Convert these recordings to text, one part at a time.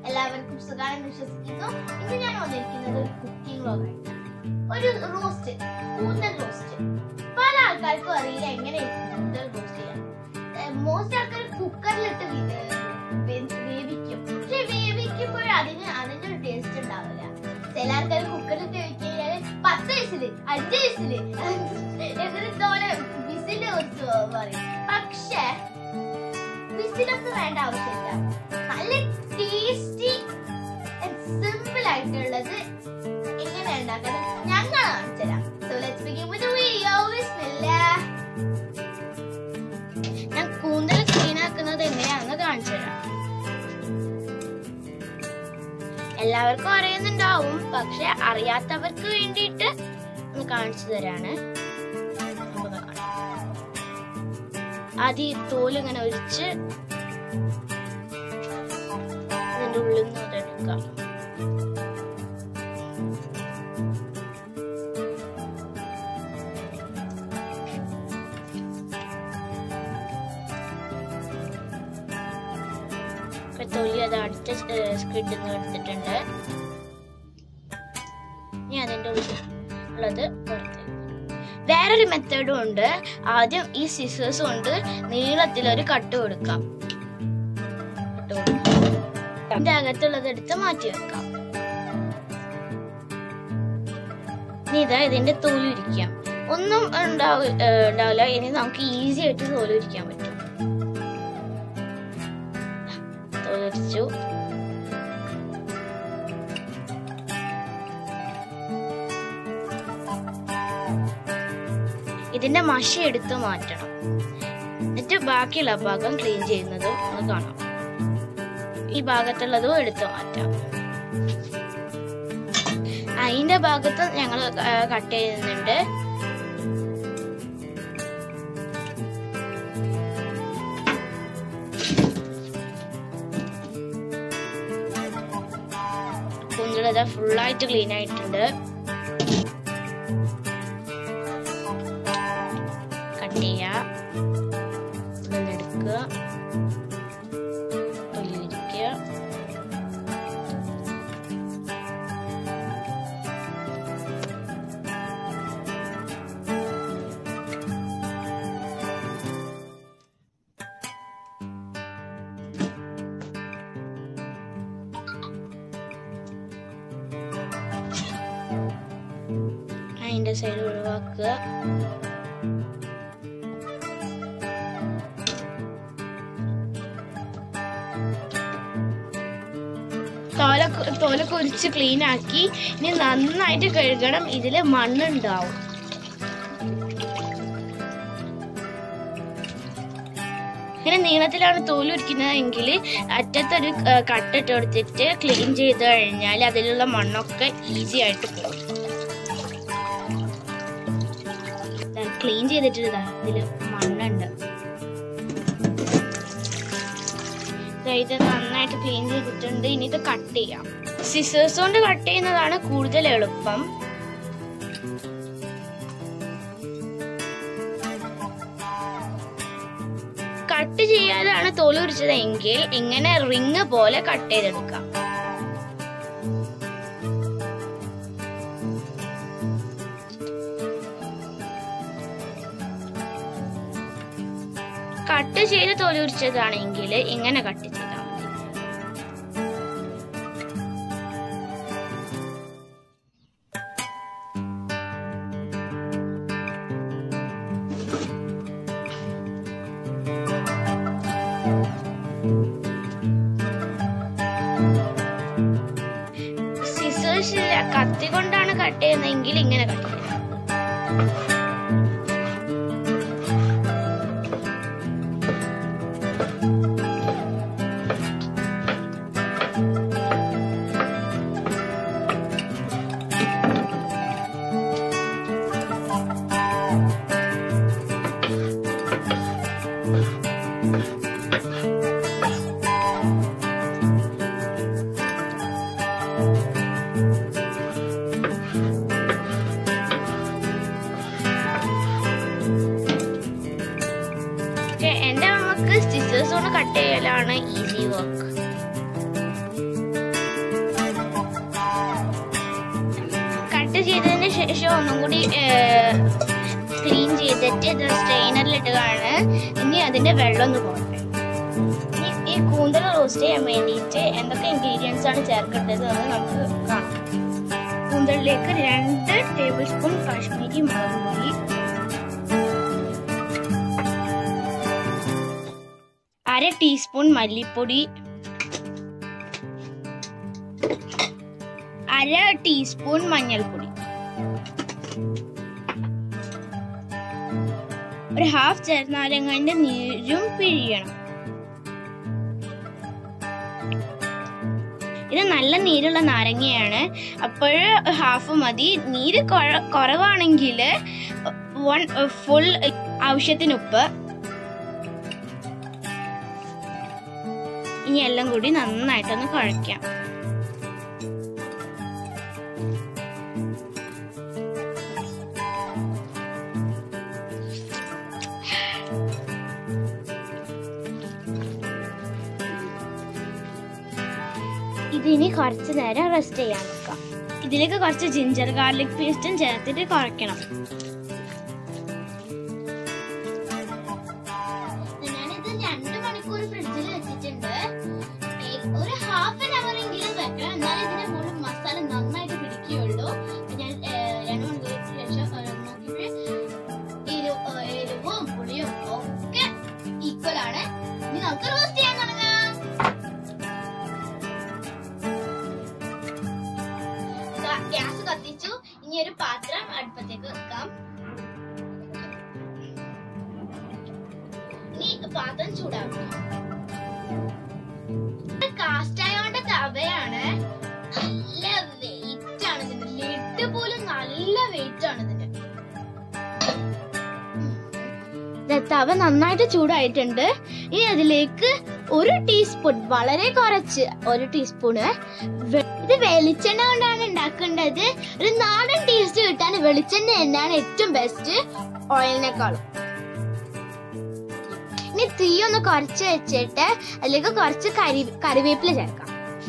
എല്ലാവർക്കും സുഖമാണെന്ന് വിശ്വസിക്കുന്നു ഇന്ന് ഞാൻ വന്നിരിക്കുന്നത് ഒരു കുക്കിംഗ് വ്ലോഗായിട്ടാണ് ഒരു റോസ്റ്റ് കൂന്തൽ റോസ്റ്റ് പല ആൾക്കാർക്കും അറിയില്ല എങ്ങനെ കൂന്തൽ റോസ്റ്റ് ചെയ്യാം മോസ്റ്റ് ആൾക്കാർ കുക്കറിലിട്ട് വേവിക്കും പക്ഷെ വേവിക്കുമ്പോൾ അതിന് അതിന്റെ ഒരു ടേസ്റ്റ് ഉണ്ടാവില്ല ചില ആൾക്കാർ കുക്കറിലിട്ട് വേവിച്ച് കഴിഞ്ഞാൽ പത്ത് വയസ്സില് അഞ്ച് വയസ്സില് എന്നിട്ട് തോനെ വിസില് വെച്ച് പറയും പക്ഷേ വിസിലൊന്നും വേണ്ട ആവശ്യമില്ല നല്ല ടേസ്റ്റി സിമ്പിൾ ആയിട്ടുള്ളത് എങ്ങനെ ഉണ്ടാക്കുന്നത് ഞങ്ങൾ കാണിച്ചുതരാം so let's begin with video ബിസ്മില്ലാ ഞാൻ കൂന്തൽ ക്ലീൻ ആക്കുന്നത് എങ്ങനെയാണെന്ന് കാണിച്ചു തരാം എല്ലാവർക്കും അറിയുന്നുണ്ടാവും പക്ഷെ അറിയാത്തവർക്ക് വേണ്ടിയിട്ട് ഒന്ന് കാണിച്ചു തരാണ് നമുക്കൊന്ന് കാണാം. ആദ്യം ഈ തോല് ഇങ്ങനെ ഒഴിച്ച് അതിന്റെ ഉള്ളിൽ നിന്ന് അതെടുക്കാം ഇപ്പൊ തൊലി അത് അടുത്ത സ്ക്രിഡിൽ നിന്ന് എടുത്തിട്ടുണ്ട് ഇനി അതിന്റെ ഉള്ളിൽ ഉള്ളത് പുറത്തേക്ക് വേറൊരു മെത്തേഡും ഉണ്ട് ആദ്യം ഈ സിസേഴ്സ് കൊണ്ട് നീളത്തിലൊരു കട്ട് കൊടുക്കാം കട്ട് കൊടുക്കാം. അതിന്റെ അകത്തുള്ളത് എടുത്ത് മാറ്റി വെക്കാം ഇനി ഇതാ ഇതിന്റെ തോല് ഇരിക്കാം ഒന്നും ഉണ്ടാവി ഏഹ് ഉണ്ടാവില്ല ഇനി നമുക്ക് ഈസി ആയിട്ട് തോല് ഇരിക്കാൻ പറ്റും തോലിച്ചു ഇതിന്റെ മഷി എടുത്ത് മാറ്റണം എന്നിട്ട് ബാക്കിയുള്ള ഭാഗം ക്ലീൻ ചെയ്യുന്നത് ഒന്ന് കാണാം ഈ ഭാഗത്തുള്ളതും എടുത്ത് മാറ്റാം അതിന്റെ ഭാഗത്ത് ഞങ്ങൾ കട്ട് ചെയ്യുന്നുണ്ട് കുഞ്ഞിലത് ഫുള്ളായിട്ട് ക്ലീൻ ആയിട്ടുണ്ട് കട്ട് ചെയ്യുക എടുക്കുക തൊലി ഇരിക്കുക അതിന്റെ സൈഡ് ഒഴിവാക്കുക തോല തോല കുരിച്ച് ക്ലീൻ ആക്കി ഇനി നന്നായിട്ട് കഴുകണം ഇതില് മണ്ണുണ്ടാവും ഇങ്ങനെ നീളത്തിലാണ് തോല് ഉരിക്കുന്നതെങ്കിൽ അറ്റത്തൊരു ആ, കട്ടിട്ട് കൊടുത്തിട്ട് ക്ലീൻ ചെയ്ത് കഴിഞ്ഞാൽ അതിലുള്ള മണ്ണൊക്കെ ഈസി ആയിട്ട് പോകും ക്ലീൻ ചെയ്തിട്ട് ഇതാ ഇതില് മണ്ണുണ്ട് ദേ ഇത് നന്നായിട്ട് ക്ലീൻ ചെയ്തിട്ടുണ്ട് ഇനി ഇത് കട്ട് ചെയ്യാം സിസേഴ്സ് കൊണ്ട് കട്ട് ചെയ്യുന്നതാണ് കൂടുതൽ എളുപ്പം കട്ട് ചെയ്യാതാണ് തോല് ഉരിച്ചതെങ്കിൽ ഇങ്ങനെ റിങ് പോലെ കട്ട് ചെയ്തെടുക്കാം കട്ട് ചെയ്ത് തോല് ഉരിച്ചതാണെങ്കിൽ ഇങ്ങനെ കട്ട് ചെയ്താൽ മതി സിസേഴ്സ് ഇല്ല കത്തി കൊണ്ടാണ് കട്ട് ചെയ്യുന്നതെങ്കിൽ ഇങ്ങനെ കട്ട് ചെയ്യാം ശേഷം ഒന്നും കൂടി ക്ലീൻ ചെയ്തിട്ട് ഇത് സ്ട്രെയിനറിലിട്ടുകയാണ് ഇനി അതിന്റെ വെള്ളം ഒന്ന് പോകട്ടെ ഇനി ഈ കൂന്തൽ റോസ്റ്റ് ചെയ്യാൻ വേണ്ടിയിട്ട് എന്തൊക്കെ ഇൻഗ്രീഡിയൻസ് ആണ് ചേർക്കേണ്ടത് എന്ന് നമുക്ക് കാണാം കൂന്തലിലേക്ക് രണ്ട് ടേബിൾ സ്പൂൺ കാശ്മീരി മുളക് പൊടി അര ടീസ്പൂൺ മല്ലിപ്പൊടി അര ടീസ്പൂൺ മഞ്ഞൾപ്പൊടി ഒരു ഹാഫ് ചെറുനാരങ്ങന്റെ നീരും പിഴിയണം ഇത് നല്ല നീരുള്ള നാരങ്ങയാണ് അപ്പോൾ ഹാഫ് മതി നീര് കുറ- കുറവാണെങ്കിൽ വൺ ഫുൾ ആവശ്യത്തിന് ഉപ്പ് ഇനി എല്ലാം കൂടി നന്നായിട്ടൊന്ന് കുഴയ്ക്കാം ഇതിനി കുറച്ച് നേരം റെസ്റ്റ് ചെയ്യാൻ വെക്കാം ഇതിലേക്ക് കുറച്ച് ജിഞ്ചർ ഗാർലിക് പേസ്റ്റും ചേർത്തിട്ട് കുഴക്കണം ഞാനിത് രണ്ട് മണിക്കൂർ ഫ്രിഡ്ജിൽ വെച്ചിട്ടുണ്ട് ഏ- ഒരു ഹാഫ് ആൻ അവർ എങ്കിലും വെക്കണം എന്നാലേ ഇതിന്റെ മുകളിൽ മസാല നന്നായിട്ട് പിടിക്കുകയുള്ളൂ അപ്പൊ ഞാൻ ഏ, രണ്ട് മണിക്കൂറിന് ശേഷം ഏ, നോക്കിയപ്പോഴേ എരിവ് ഏ, എരിവും പുളിയും ഒക്കെ ഈക്വൽ ആണ് ഇനി നമുക്ക് റോസ്റ്റ് ചെയ്യാൻ തുടങ്ങാം ഗ്യാസ് കത്തിച്ചു ഇനി ഒരു പാത്രം അടുപ്പത്തേക്ക് വെക്കാം ഇനി പാത്രം ചൂടാക്കാം കാസ്റ്റ് ആയോണ്ട് തവയാണ് നല്ല വെയിറ്റ് ആണ് ഇതിന് ലിഡ് പോലും നല്ല വെയിറ്റ് ആണ് ഇതിന് ദേ തവ നന്നായിട്ട് ചൂടായിട്ടുണ്ട് ഇനി അതിലേക്ക് ഒരു ടീസ്പൂൺ വളരെ കുറച്ച് ഒരു ടീസ്പൂണ് വെ- ഇത് വെളിച്ചെണ്ണ കൊണ്ടാണ് ഉണ്ടാക്കേണ്ടത് ഒരു നാടൻ ടേസ്റ്റ് കിട്ടാൻ വെളിച്ചെണ്ണ തന്നെയാണ് ഏറ്റവും ബെസ്റ്റ് ഓയിലിനേക്കാളും ഇനി തീ ഒന്ന് കുറച്ച് വെച്ചിട്ട് അതിലേക്ക് കുറച്ച് കരി കറിവേപ്പില ചേർക്കാം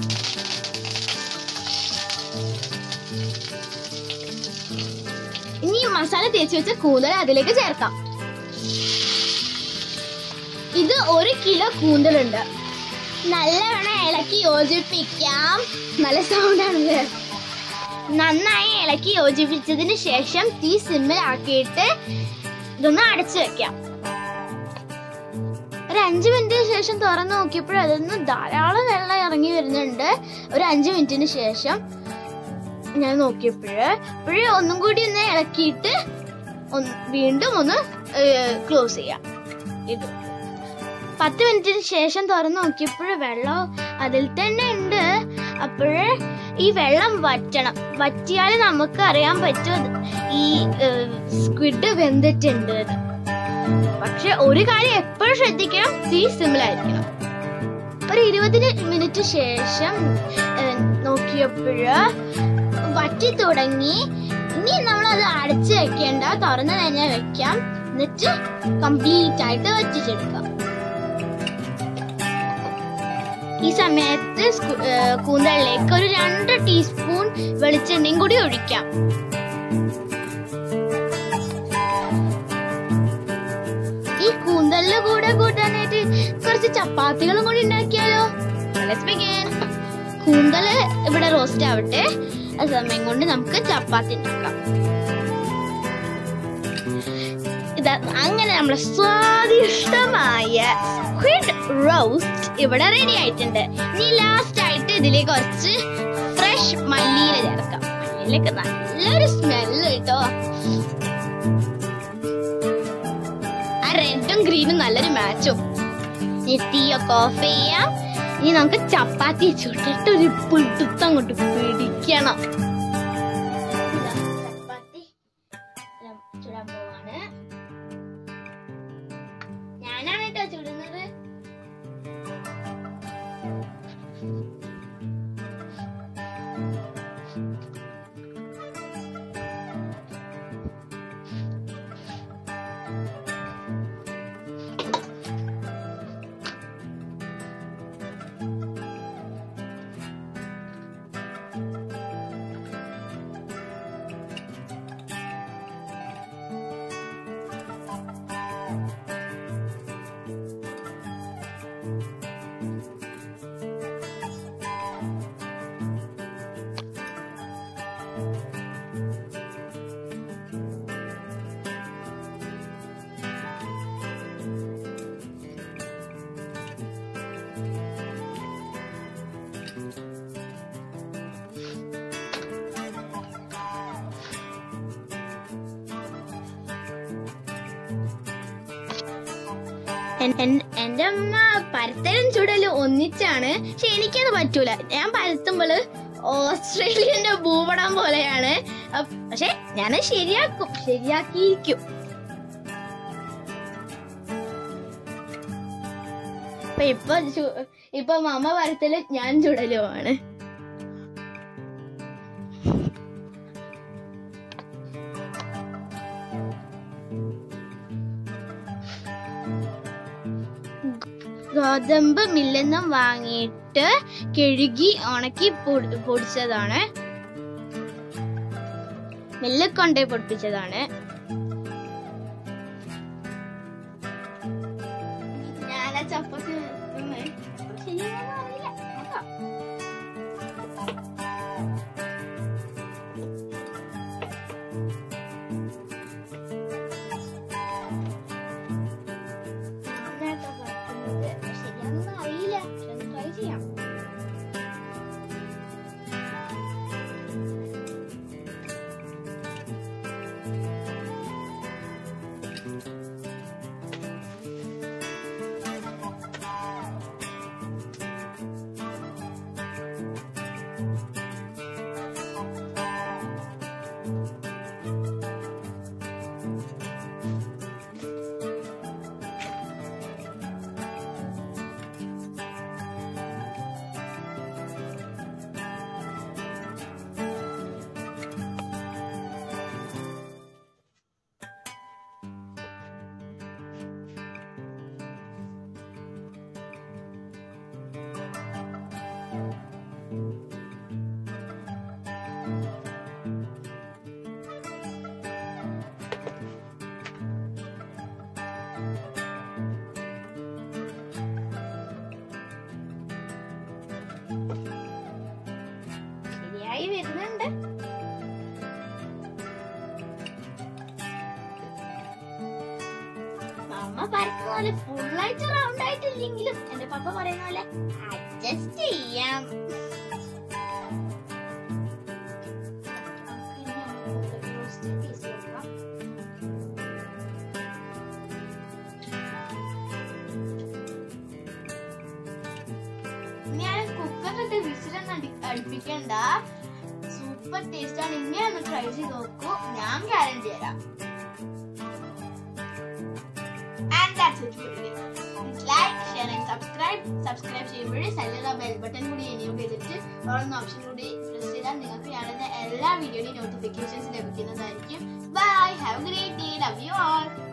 ഇനി ഈ മസാല തേച്ച് വെച്ച കൂന്തൽ അതിലേക്ക് ചേർക്കാം ഇത് ഒരു കിലോ കൂന്തലുണ്ട് നല്ലവണ്ണം ഇളക്കി യോജിപ്പിക്കാം നല്ല സൗണ്ടാണല്ലേ നന്നായി ഇളക്കി യോജിപ്പിച്ചതിന് ശേഷം തീ സിമ്മിലാക്കിയിട്ട് ഇതൊന്ന് അടച്ചു വെക്കാം ഒരു അഞ്ച് മിനിറ്റിന് ശേഷം തുറന്നു നോക്കിയപ്പോൾ അതിന്ന് ധാരാളം വെള്ളം ഇറങ്ങി വരുന്നുണ്ട് ഒരു അഞ്ച് മിനിറ്റിന് ശേഷം ഞാൻ നോക്കിയപ്പോഴ് അപ്പോഴേ ഒന്നും കൂടി ഒന്ന് ഇളക്കിയിട്ട് ഒന്ന് വീണ്ടും ഒന്ന് ക്ലോസ് ചെയ്യാം ഇത് പത്ത് മിനിറ്റിന് ശേഷം തുറന്നു നോക്കിയപ്പോൾ വെള്ളം അതിൽ തന്നെ ഉണ്ട് അപ്പോഴ് ഈ വെള്ളം വറ്റണം വറ്റിയാൽ നമുക്ക് അറിയാൻ പറ്റും അത് ഈ സ്ക്വിഡ് വെന്തിട്ടുണ്ട് എന്ന്. പക്ഷെ ഒരു കാര്യം എപ്പോഴും ശ്രദ്ധിക്കണം തീ സിമ്മിലായിരിക്കണം ഒരു ഇരുപതിന് മിനിറ്റ് ശേഷം നോക്കിയപ്പോഴ് വറ്റി തുടങ്ങി ഇനി നമ്മൾ അത് അടച്ചു വെക്കേണ്ട തുറന്ന് തന്നെ വെക്കാം എന്നിട്ട് കംപ്ലീറ്റ് ആയിട്ട് വറ്റിച്ചെടുക്കാം ഈ സമയത്ത് സ്കു- ഏ, കൂന്തലിലേക്ക് ഒരു രണ്ട് ടീസ്പൂൺ വെളിച്ചെണ്ണയും കൂടി ഒഴിക്കാം ഈ കൂന്തലിന്റെ കൂടെ കൂട്ടാനായിട്ട് കുറച്ച് ചപ്പാത്തികളും കൂടി ഉണ്ടാക്കിയാലോ Let's begin. കൂന്തല് ഇവിടെ റോസ്റ്റ് ആവട്ടെ ആ സമയം കൊണ്ട് നമുക്ക് ചപ്പാത്തി ഉണ്ടാക്കാം ഇതാ അങ്ങനെ നമ്മുടെ സ്വാദിഷ്ടമായ സ്ക്വിഡ് റോസ്റ്റ് ഇവിടെ റെഡി ആയിട്ടുണ്ട് ഇനി ലാസ്റ്റ് ആയിട്ട് ഇതിലേക്ക് കുറച്ച് ഫ്രഷ് മല്ലിയില ചേർക്കാം മല്ലിയിലൊക്കെ നല്ലൊരു സ്മെല്ല് കേട്ടോ ആ റെഡും ഗ്രീനും നല്ലൊരു മാച്ചും ഇനി തീയൊക്കെ ഓഫ് ചെയ്യാം ഇനി നമുക്ക് ചപ്പാത്തി ചുട്ടിട്ട് ഒരു പിടുത്തം അങ്ങോട്ട് പിടിക്കണം ഇതാ, ചപ്പാത്തി ഞാൻ ചുടാൻ പോവാണ് ഞാനാണ് കേട്ടോ ചുടുന്നത് എൻ- എൻ- എന്റെ അമ്മ പരത്തലും ചുടലും ഒന്നിച്ചാണ് പക്ഷെ എനിക്കത് പറ്റൂല ഞാൻ പരത്തുമ്പോൾ ഓസ്ട്രേലിയന്റെ ഭൂപടം പോലെയാണ് അപ്പ് പക്ഷെ ഞാൻ ശരിയാക്കും ശരിയാക്കിയിരിക്കും അപ്പൊ ഇപ്പൊ ചു- ഇപ്പൊ മമ്മ പരത്തലും ഞാൻ ചുടലുമാണ് ഗോതമ്പ് മില്ലിൽ നിന്നും വാങ്ങിയിട്ട് കഴുകി ഉണക്കി പൊടി- പൊടിച്ചതാണ് മില്ലിൽ കൊണ്ടേ പൊടിപ്പിച്ചതാണ് ഞാൻ ആ ചപ്പക്ക് നിന്ന് ശരിയാണോന്ന് അറിയില്ല. നോക്കാം. നന്നായിട്ട് പരത്തുന്നത് ശരിയാണെന്ന് അറിയില്ല പക്ഷെ ഒന്ന് ട്രൈ ചെയ്യാം ശരിയായി വരുന്നുണ്ട് അമ്മ പരക്കുന്ന പോലെ ഫുള്ളായിട്ട് റൗണ്ട് ആയിട്ടില്ലെങ്കിലും എന്റെ പപ്പ പറയുന്ന പോലെ അഡ്ജസ്റ്റ് ചെയ്യാം ഇനി നമുക്ക് roasted piece വെക്കാം. ഞാൻ കുക്കറിലിട്ട് വിസിലൊന്നും അടി അടുപ്പിക്കണ്ട സൂപ്പർ ടേസ്റ്റ് ആണ് ഇങ്ങനെ ഒന്ന് ട്രൈ ചെയ്ത് നോക്കൂ ഞാൻ ഗ്യാരണ്ടി തരാം and that's it for today like share and subscribe subscribe ചെയ്യുമ്പോഴേ സൈഡിലുള്ള ബെൽ ബട്ടൺ കൂടി എനേബിൾ ചെയ്തിട്ട് ഓൾന്ന ഓപ്ഷൻ കൂടി പ്രസ് ചെയ്താൽ നിങ്ങൾക്ക് ഞാനുന്ന എല്ലാ വീഡിയോയുടെയും നോട്ടിഫിക്കേഷൻസ് ലഭിക്കുന്നതായിരിക്കും bye have a great day love you all